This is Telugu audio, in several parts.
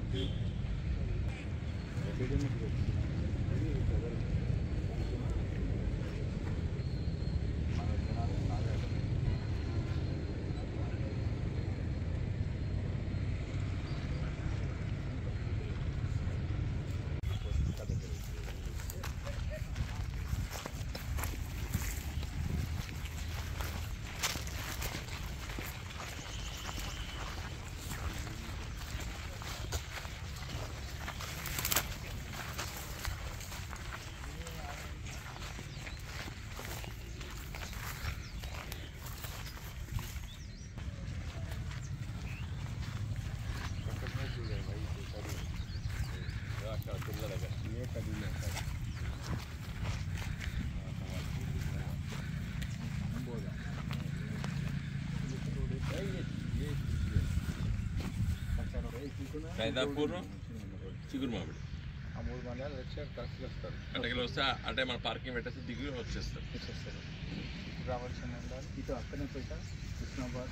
సైదాపూర్ చిగురు మామిడి ఆ మూడు మండలాలు వచ్చారు కలిసి వస్తారు అటకెళ్ళి వస్తే అంటే మన పార్కింగ్ పెట్టేసి దిగి వచ్చేస్తారు వచ్చేస్తారు రావాల్సిన ఉండాలి ఇటు అక్కడనే పెట్ట కృష్ణాబాద్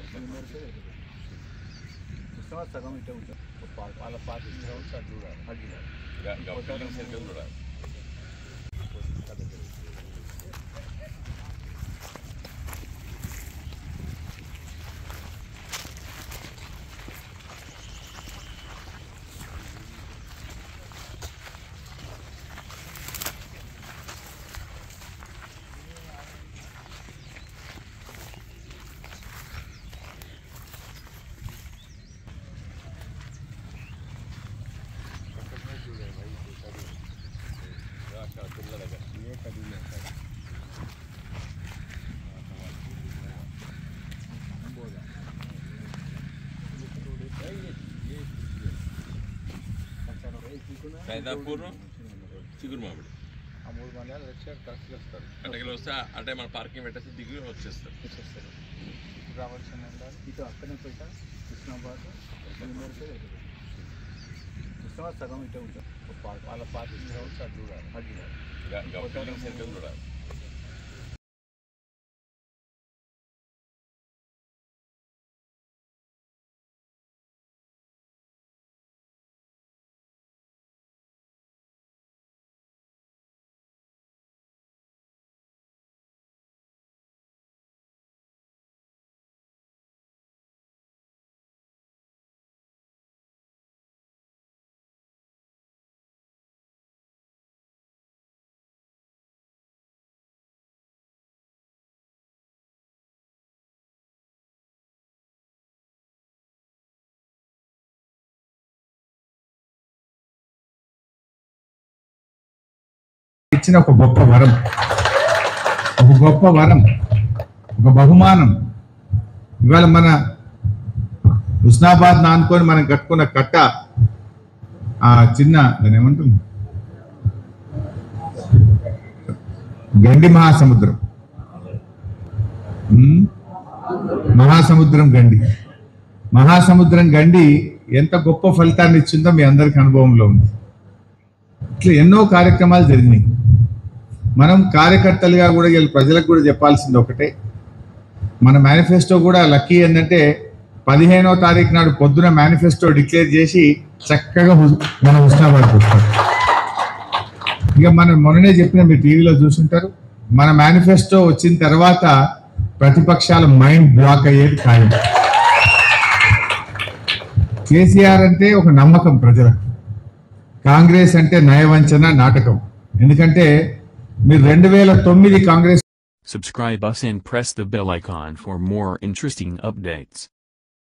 కృష్ణాబాద్ సగం ఇటే ఉంటుంది వాళ్ళ పార్టీ కావచ్చు అటు చూడాలి అడిగి బిల్డింగ్ సర్కిల్ చూడాలి పక్కనే చూడాలి వైపు చదువు అక్కడ పిల్లల దగ్గర ఏ కదిలే సార్ సైదాపూర్ చిగురు మామిడి ఆ మూడు మండలాలు వచ్చారు కలిసి వస్తారు అటకెళ్ళి వస్తే అంటే మన పార్కింగ్ పెట్టేసి దిగి వచ్చేస్తారు వచ్చేస్తారు రావాల్సిన ఉండాలి ఇటు అక్కడనే పెట్ట కృష్ణాబాద్ కృష్ణాబాద్ సగం ఇటే ఉంటుంది వాళ్ళ పార్టీ కావచ్చు అటు చూడాలి అడిగి బిల్డింగ్ సర్కిల్ చూడాలి ఇచ్చిన ఒక గొప్ప వరం ఒక గొప్ప వరం ఒక బహుమానం ఇవాళ మన హుస్నాబాద్ నానుకొని మనం కట్టుకున్న కట్ట ఆ చిన్న దాని ఏమంటుంది గండి మహాసముద్రం ఉమ్, మహాసముద్రం గండి మహాసముద్రం గండి ఎంత గొప్ప ఫలితాన్ని ఇచ్చిందో మీ అందరికి అనుభవంలో ఉంది ఇట్లా ఎన్నో కార్యక్రమాలు జరిగినాయి మనం కార్యకర్తలుగా కూడా వీళ్ళ ప్రజలకు కూడా చెప్పాల్సింది ఒకటే మన మేనిఫెస్టో కూడా లక్కీ ఏంటంటే పదిహేనో తారీఖు నాడు పొద్దున మేనిఫెస్టో డిక్లేర్ చేసి చక్కగా హుస్- మన హుస్నాబాద్కి వస్తారు ఇక మనం మొన్ననే చెప్పిన మీరు టీవీలో చూసుంటారు మన మేనిఫెస్టో వచ్చిన తర్వాత ప్రతిపక్షాల మైండ్ బ్లాక్ అయ్యేది ఖాయం కేసీఆర్ అంటే ఒక నమ్మకం ప్రజలకు కాంగ్రెస్ అంటే నయవంచన నాటకం ఎందుకంటే మీరు రెండు వేల తొమ్మిది Congress Subscribe us and press the bell icon for more interesting updates.